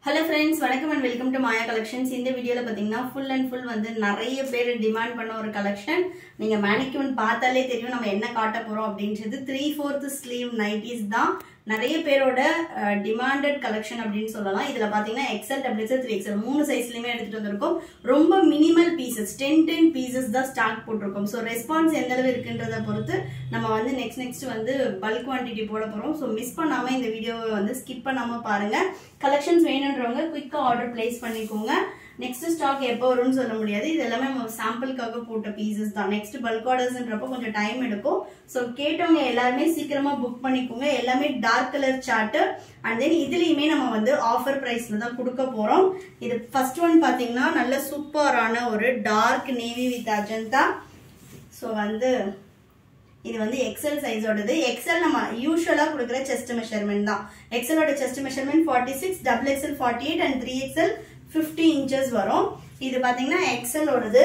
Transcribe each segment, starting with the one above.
hello friends வணக்கம் and welcome to Maya collections இந்த வீடியோவில் பார்த்தீங்கன்னா ஃபுல் அண்ட் ஃபுல் வந்து நிறைய பேர் டிமாண்ட் பண்ண ஒரு கலெக்ஷன் நீங்கள் மேனிக்யூன் பார்த்தாலே தெரியும் நம்ம என்ன காட்ட போகிறோம் அப்படின்றது த்ரீ ஃபோர்த் ஸ்லீவ் நைட்டிஸ் தான் நிறைய பேரோட டிமாண்டட் கலெக்ஷன் அப்படின்னு சொல்லலாம் இதில் பார்த்தீங்கன்னா X L double X L three X L மூணு சைஸ்லையுமே எடுத்துகிட்டு வந்திருக்கோம் ரொம்ப minimal pieces ten ten pieces தான் ஸ்டாக் போட்டிருக்கோம் ஸோ ரெஸ்பான்ஸ் எந்த அளவு இருக்குன்றதை பொறுத்து நம்ம வந்து நெக்ஸ்ட் நெக்ஸ்ட் வந்து பல்க் குவான்டிட்டி போட போகிறோம் ஸோ மிஸ் பண்ணாமல் இந்த வீடியோவை வந்து ஸ்கிப் பண்ணாமல் பாருங்கள் கலெக்ஷன்ஸ் வேணுன்றவங்க குயிக்காக ஆர்டர் பிளேஸ் பண்ணிக்கோங்க நெக்ஸ்ட் ஸ்டாக் எப்போ வரும்னு சொல்ல முடியாது இது எல்லாமே நம்ம சாம்பிளுக்காக போட்ட பீசஸ் தான் நெக்ஸ்ட் பல்க் ஆர்டர்ஸ்ன்றப்போ கொஞ்சம் டைம் எடுக்கும் ஸோ கேட்டவங்க எல்லாருமே சீக்கிரமா புக் பண்ணிக்கோங்க எல்லாமே dark colour chart and then இதுலயுமே நம்ம வந்து ஆஃபர் பிரைஸ்ல தான் கொடுக்க போறோம் இது ஃபர்ஸ்ட் ஒன் பாத்தீங்கன்னா நல்ல சூப்பரான ஒரு dark navy with Ajanta so வந்து இது வந்து எக்ஸல் சைஸோடது எக்ஸல் நம்ம யூஸ்வலா கொடுக்குற செஸ்ட் மெஷர்மெண்ட் தான் எக்ஸலோட chest measurement forty six double X L forty eight and three X L fifty inches வரும் இது பார்த்தீங்கன்னா எக்ஸலோடது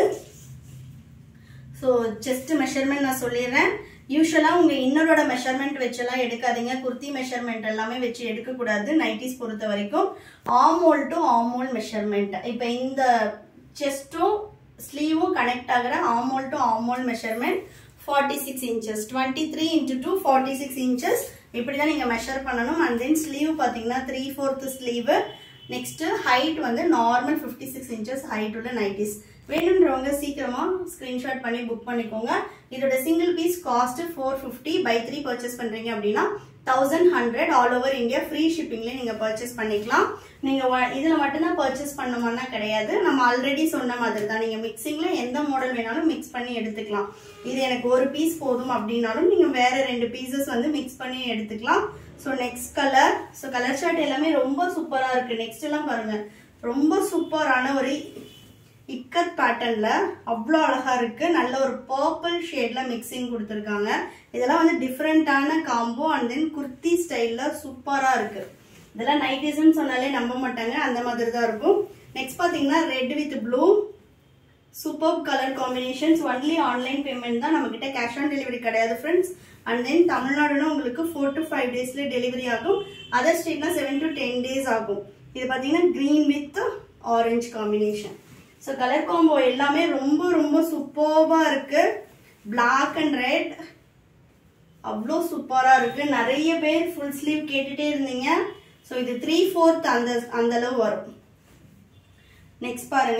ஸோ செஸ்ட் மெஷர்மெண்ட் நான் சொல்லிடுறேன் யூஸ்வலாக உங்கள் இன்னரோட மெஷர்மெண்ட் வச்செல்லாம் எடுக்காதீங்க குர்த்தி மெஷர்மெண்ட் எல்லாமே வச்சு எடுக்கக்கூடாது நைட்டிஸ் பொறுத்த வரைக்கும் ஆமோல் டு ஆமோல் மெஷர்மெண்ட் இப்போ இந்த செஸ்ட்டும் ஸ்லீவும் கனெக்ட் ஆகிற armhole to armhole measurement forty six inches twenty three into two forty six inches இப்படி தான் நீங்கள் மெஷர் பண்ணணும் அண்ட் தென் ஸ்லீவ் பார்த்தீங்கன்னா three fourth sleeve next height வந்து normal fifty six inches height உள்ள நைட்டிஸ் வேணுன்றவங்க சீக்கிரமா ஸ்கிரீன்ஷாட் பண்ணி புக் பண்ணிக்கோங்க இதோட single piece cost four fifty by three purchase பண்றீங்க அப்படின்னா thousand hundred all over India free ஷிப்பிங்ல நீங்க பர்ச்சேஸ் பண்ணிக்கலாம் நீங்க இதுல மட்டும்தான் பர்ச்சேஸ் பண்ணணுமானா கிடையாது நம்ம ஆல்ரெடி சொன்ன மாதிரி தான் நீங்க மிக்சிங்ல எந்த மாடல் வேணாலும் மிக்ஸ் பண்ணி எடுத்துக்கலாம் இது எனக்கு ஒரு பீஸ் போதும் அப்படின்னாலும் நீங்க வேற ரெண்டு பீசஸ் வந்து மிக்ஸ் பண்ணி எடுத்துக்கலாம் so next colour so colour chart எல்லாமே ரொம்ப சூப்பராக இருக்குது நெக்ஸ்ட் எல்லாம் பாருங்க ரொம்ப சூப்பரான ஒரு இக்கத் பேட்டர்ன்ல அவ்வளோ அழகா இருக்கு நல்ல ஒரு பர்பிள் ஷேட்ல மிக்சிங் கொடுத்துருக்காங்க இதெல்லாம் வந்து டிஃப்ரெண்டான காம்போ அண்ட் தென் குர்த்தி ஸ்டைல்ல சூப்பரா இருக்கு இதெல்லாம் நைட்டிஸ்ன்னு சொன்னாலே நம்ப மாட்டாங்க அந்த மாதிரி தான் இருக்கும் நெக்ஸ்ட் பாத்தீங்கன்னா red with blue super colour combinations only online payment தான் நம்ம கிட்ட கேஷ் ஆன் டெலிவரி கிடையாது ஃப்ரெண்ட்ஸ் அண்ட் தென் தமிழ்நாடுனா உங்களுக்கு ஃபோர் டு ஃபைவ் டேஸ்ல டெலிவரி ஆகும் அதர் ஸ்டேட்னா செவன் டு டென் டேஸ் ஆகும் இது பார்த்தீங்கன்னா green with orange combination so colour combo எல்லாமே ரொம்ப ரொம்ப சூப்பர்வாக இருக்கு பிளாக் அண்ட் ரெட் அவ்வளோ சூப்பராக இருக்கு நிறைய பேர் ஃபுல் ஸ்லீவ் கேட்டுட்டே இருந்தீங்க ஸோ இது த்ரீ ஃபோர்த் அந்த அந்த அளவு வரும் நெக்ஸ்ட் பாருங்க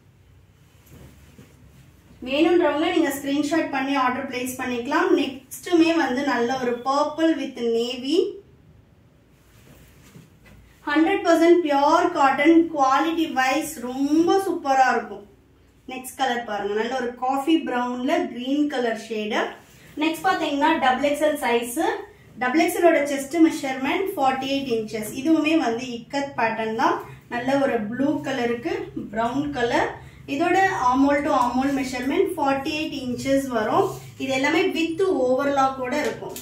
வேணுன்றவங்க நீங்க ஸ்கிரீன்ஷாட் பண்ணி ஆர்டர் பிளேஸ் பண்ணிக்கலாம் நெக்ஸ்ட்டுமே வந்து நல்ல ஒரு purple with navy hundred percent pure cotton quality wise ரொம்ப சூப்பரா இருக்கும் நெக்ஸ்ட் கலர் பாருங்க நல்ல ஒரு காஃபி ப்ரௌன்ல கிரீன் கலர் ஷேடு நெக்ஸ்ட் பாத்தீங்கன்னா டபுள் எக்ஸ்எல் சைஸ் டபுள் எக்ஸ்எலோட chest measurement forty eight inches இதுவுமே வந்து இக்கத் பேட்டர்ன் தான் நல்ல ஒரு ப்ளூ கலருக்கு ப்ரௌன் கலர் இதோட armhole to armhole measurement forty eight inches வரும் இது எல்லாமே வித் ஓவர்லாக்கோட இருக்கும்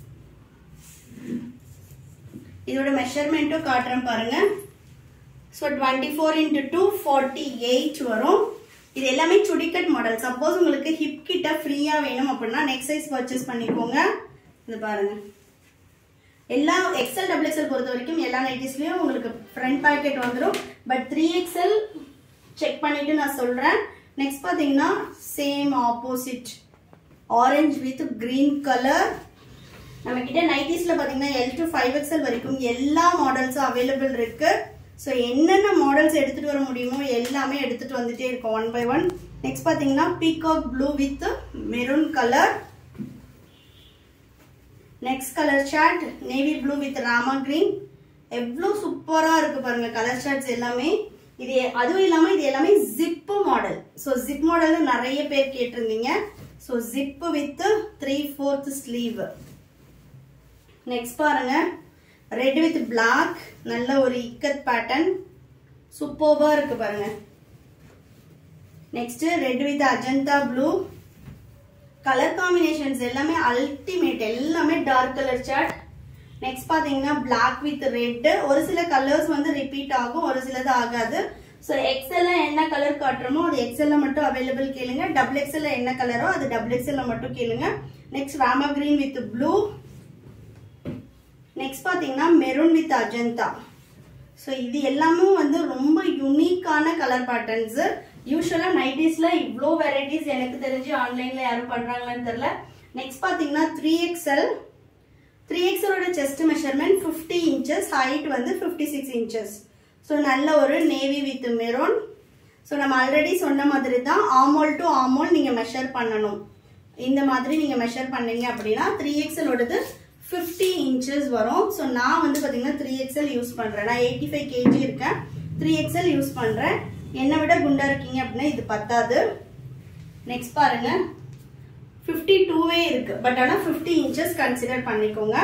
இதோட மெஷர்மெண்ட்டும் காட்டுறேன் பாருங்க so twenty four into two forty eight வரும் இது எல்லாமே சுடிக்கட் மாடல் சப்போஸ் உங்களுக்கு ஹிப் கிட்ட ஃப்ரீயாக வேணும் அப்படின்னா நெக்ஸ்ட் சைஸ் பர்ச்சேஸ் பண்ணிக்கோங்க இது பாருங்க எல்லா எக்ஸல் டபுள் எக்ஸல் பொறுத்த வரைக்கும் எல்லா நைட்டிஸ்லயும் உங்களுக்கு ஃப்ரண்ட் பாக்கெட் வந்துடும் பட் த்ரீ எக்ஸல் செக் பண்ணிட்டு நான் சொல்றேன் நெக்ஸ்ட் பாத்தீங்கன்னா same opposite orange with green colour நம்ம கிட்ட நைட்டிஸ்ல பாத்தீங்கன்னா எல் டு ஃபைவ் எக்ஸல் வரைக்கும் எல்லா மாடல்ஸும் அவைலபிள் இருக்கு ஸோ என்னென்ன மாடல்ஸ் எடுத்துட்டு வர முடியுமோ எல்லாமே எடுத்துட்டு வந்துட்டே இருக்கோம் ஒன் பை ஒன் நெக்ஸ்ட் பாத்தீங்கன்னா peacock blue with maroon colour next colour chart navy blue with Rama green எவ்வளோ சூப்பராக இருக்கு பாருங்க கலர் ஷார்ட்ஸ் எல்லாமே இது அதுவும் இல்லாமல் இது எல்லாமே zip model so zip model நிறைய பேர் கேட்டிருந்தீங்க so zip with three fourth sleeve next பாருங்க ரெட் வித் பிளாக் நல்ல ஒரு இக்கத் பேட்டர்ன் சூப்பர்வா இருக்கு பாருங்க next red with Ajanta blue colour combinations எல்லாமே அல்டிமேட் எல்லாமே டார்க் கலர் சார்ட் நெக்ஸ்ட் பாத்தீங்கன்னா பிளாக் வித் ரெட் ஒரு சில கலர்ஸ் வந்து ரிப்பீட் ஆகும் ஒரு சிலது ஆகாது ஸோ எக்ஸல்ல என்ன கலர் காட்டுறோமோ அது எக்ஸல்ல மட்டும் அவைலபிள் கேளுங்க டபுள் எக்ஸல்ல என்ன கலரோ அது டபுள் எக்ஸல்ல மட்டும் கேளுங்க next Rama green with blue next பாத்தீங்கன்னா மெரூன் வித் அஜந்தா ஸோ இது எல்லாமே வந்து ரொம்ப யூனிக்கான கலர் பேட்டர்ன்ஸு யூஸ்வலாக நைட்டிஸில் இவ்வளோ வெரைட்டிஸ் எனக்கு தெரிஞ்சு ஆன்லைனில் யாரும் பண்ணுறாங்களான்னு தெரில நெக்ஸ்ட் பார்த்தீங்கன்னா த்ரீ எக்ஸ்எல் த்ரீ எக்ஸலோட chest measurement fifty inches height வந்து ஃபிஃப்டி சிக்ஸ் இன்ச்சஸ் ஸோ நல்ல ஒரு நேவி வித் மெரோன் ஸோ நம்ம ஆல்ரெடி சொன்ன மாதிரி தான் ஆமோல் டு ஆமோல் நீங்கள் மெஷர் பண்ணணும் இந்த மாதிரி நீங்கள் மெஷர் பண்ணீங்க அப்படின்னா த்ரீ எக்ஸலோடது ஃபிஃப்டி இன்ச்சஸ் வரும் ஸோ நான் வந்து பார்த்தீங்கன்னா த்ரீ எக்ஸல் யூஸ் பண்ணுறேன் நான் எயிட்டி ஃபைவ் கேஜி இருக்கேன் த்ரீ எக்ஸல் யூஸ் பண்ணுறேன் என்னை விட குண்டா இருக்கீங்க அப்படின்னா இது பத்தாது நெக்ஸ்ட் பாருங்க ஃபிஃப்டி டூவே இருக்கு பட் ஆனால் ஃபிஃப்டி இன்ச்சஸ் கன்சிடர் பண்ணிக்கோங்க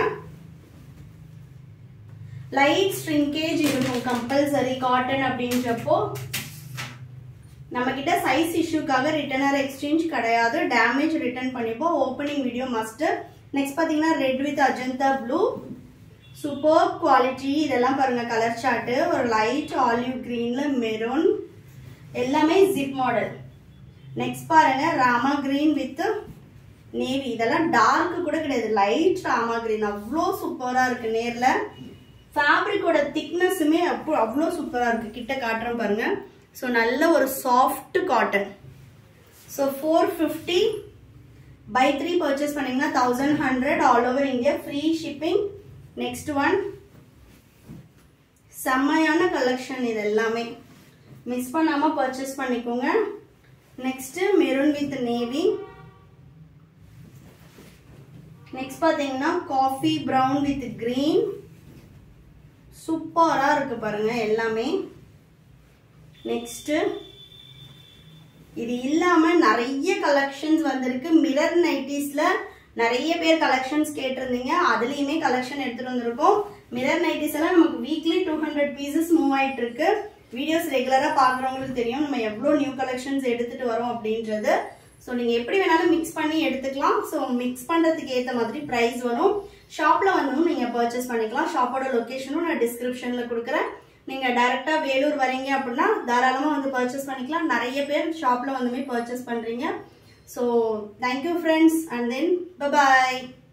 லைட் ஸ்ட்ரிங்கேஜ் இருக்கும் கம்பல்சரி காட்டன் அப்படின்றப்போ நம்ம கிட்ட சைஸ் இஷ்யூக்காக ரிட்டர்னர் எக்ஸ்சேஞ்ச் கிடையாது டேமேஜ் ரிட்டர்ன் பண்ணிப்போம் ஓப்பனிங் வீடியோ மஸ்ட் நெக்ஸ்ட் பார்த்தீங்கன்னா red with Ajanta blue super quality இதெல்லாம் பாருங்க கலர் சார்ட்டு ஒரு லைட் ஆலிவ் கிரீன்ல மெரூன் எல்லாமே ஜிப் மாடல் நெக்ஸ்ட் பாருங்க ராமா கிரீன் வித் நேவி இதெல்லாம் டார்க் கூட கிடையாது லைட் ராமா கிரீன் அவ்வளோ சூப்பராக இருக்கு நேரில் ஃபேப்ரிக்கோட திக்னஸுமே அப்போ அவ்வளோ சூப்பராக இருக்கு கிட்ட காட்டுறேன் பாருங்க ஸோ நல்ல ஒரு soft cotton so four fifty by three purchase பண்ணீங்கன்னா thousand hundred all over India free shipping next one செம்மையான கலெக்ஷன் இது எல்லாமே மிஸ் பண்ணாமல் பர்ச்சேஸ் பண்ணிக்கோங்க next maroon with navy next பார்த்தீங்கன்னா காஃபி ப்ரௌன் வித் கிரீன் சூப்பராக இருக்கு பாருங்க எல்லாமே நெக்ஸ்ட்டு இது இல்லாமல் நிறைய கலெக்ஷன்ஸ் வந்திருக்கு மிரர் நைட்டிஸில் நிறைய பேர் கலெக்ஷன்ஸ் கேட்டிருந்தீங்க அதுலேயுமே கலெக்ஷன் எடுத்துகிட்டு வந்திருக்கோம் மிரர் நைட்டிஸ் எல்லாம் நமக்கு weekly two hundred pieces move ஆயிட்டு இருக்கு வீடியோஸ் ரெகுலராக பார்க்குறவங்களுக்கு தெரியும் நம்ம எவ்வளோ நியூ கலெக்ஷன்ஸ் எடுத்துகிட்டு வரோம் அப்படின்றது ஸோ நீங்கள் எப்படி வேணாலும் மிக்ஸ் பண்ணி எடுத்துக்கலாம் ஸோ மிக்ஸ் பண்ணுறதுக்கு ஏற்ற மாதிரி ப்ரைஸ் வரும் ஷாப்பில் வந்தும் நீங்கள் பர்ச்சேஸ் பண்ணிக்கலாம் ஷாப்போட லொக்கேஷனும் நான் டிஸ்கிரிப்ஷனில் கொடுக்குறேன் நீங்கள் டைரெக்டாக வேலூர் வரீங்க அப்படின்னா தாராளமாக வந்து பர்ச்சேஸ் பண்ணிக்கலாம் நிறைய பேர் ஷாப்பில் வந்துமே பர்ச்சேஸ் பண்ணுறீங்க so thank you friends and then bye bye